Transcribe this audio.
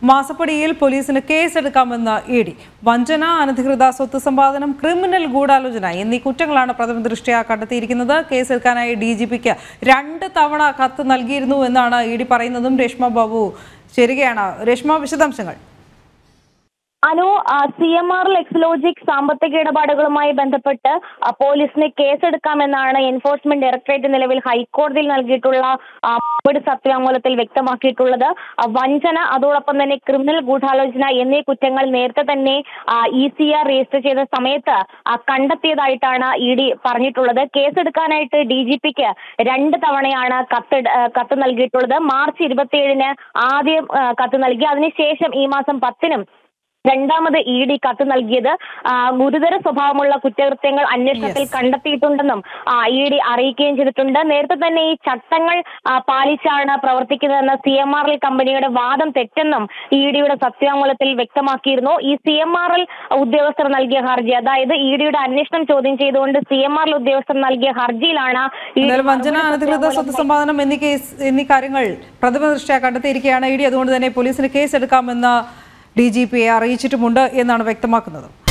മാസപ്പടിയിൽ പോലീസിന് കേസെടുക്കാമെന്ന് E D വഞ്ചന അനധികൃത സ്വത്ത് സമ്പാദനം ക്രിമിനൽ ഗൂഢാലോചന എന്നീ കുറ്റങ്ങളാണ് പ്രഥമ ദൃഷ്ട്യാ കണ്ടെത്തിയിരിക്കുന്നത് കേസെടുക്കാനായി ഡി ജി പിക്ക് രണ്ട് തവണ കത്ത് നൽകിയിരുന്നു എന്നാണ് ഇ ഡി പറയുന്നതും രേഷ്മ ബാബു ചേരുകയാണ് രേഷ്മ വിശദാംശങ്ങൾ Anu C M R Exalogic സാമ്പത്തിക ഇടപാടുകളുമായി ബന്ധപ്പെട്ട് ആ, പോലീസിന് കേസെടുക്കാമെന്നാണ് എൻഫോഴ്സ്മെന്റ് ഡയറക്ടറേറ്റ് നിലവിൽ ഹൈക്കോടതിയിൽ നൽകിയിട്ടുള്ള ആ, മറുപടി സത്യവാങ്മൂലത്തിൽ വ്യക്തമാക്കിയിട്ടുള്ളത് ആ, വഞ്ചന അതോടൊപ്പം തന്നെ ക്രിമിനൽ ഗൂഢാലോചന എന്നീ കുറ്റങ്ങൾ നേരത്തെ തന്നെ ഇ സി ആർ രജിസ്റ്റർ ചെയ്ത സമയത്ത് ആ, കണ്ടെത്തിയതായിട്ടാണ് ഇ ഡി പറഞ്ഞിട്ടുള്ളത് കേസെടുക്കാനായിട്ട് ഡി ജി പിക്ക് രണ്ട് തവണയാണ് കത്ത് ആ, കത്ത് നൽകിയിട്ടുള്ളത് മാർച്ച് ഇരുപത്തിയേഴിന് ആദ്യം ആ, കത്ത് നൽകി അതിനുശേഷം ഈ മാസം പത്തിനും രണ്ടാമത് ഇ ഡി കത്ത് നൽകിയത് ആ, ഗുരുതര സ്വഭാവമുള്ള കുറ്റകൃത്യങ്ങൾ അന്വേഷണത്തിൽ കണ്ടെത്തിയിട്ടുണ്ടെന്നും ഇ ഡി അറിയിക്കുകയും ചെയ്തിട്ടുണ്ട് നേരത്തെ തന്നെ ഈ ചട്ടങ്ങൾ ആ, പാലിച്ചാണ് പ്രവർത്തിക്കുന്നതെന്ന സി എം ആർ എൽ കമ്പനിയുടെ വാദം തെറ്റെന്നും ഇ ഡിയുടെ സത്യവാങ്മൂലത്തിൽ വ്യക്തമാക്കിയിരുന്നു ഈ സി എം ആർ എൽ ഉദ്യോഗസ്ഥർ നൽകിയ ഹർജി അതായത് ഇ ഡിയുടെ അന്വേഷണം ചോദ്യം ചെയ്തുകൊണ്ട് സി എം ആർ എൽ ഉദ്യോഗസ്ഥർ നൽകിയ ഹർജിയിലാണ് ED എന്തായാലും വഞ്ചന മറുപടി അനധികൃത സ്വത്ത് സത്യവാങ്മൂലം സമ്പാദനം എന്നീ കേസ് എന്നീ കാര്യങ്ങൾ പ്രഥമ ദൃഷ്ട്യാ കണ്ടെത്തിയിരിക്കുകയാണ് ഇ ഡി അതുകൊണ്ട് തന്നെ പോലീസിന് കേസെടുക്കാമെന്ന് ഡി ജി പിയെ അറിയിച്ചിട്ടുമുണ്ട് എന്നാണ് വ്യക്തമാക്കുന്നത്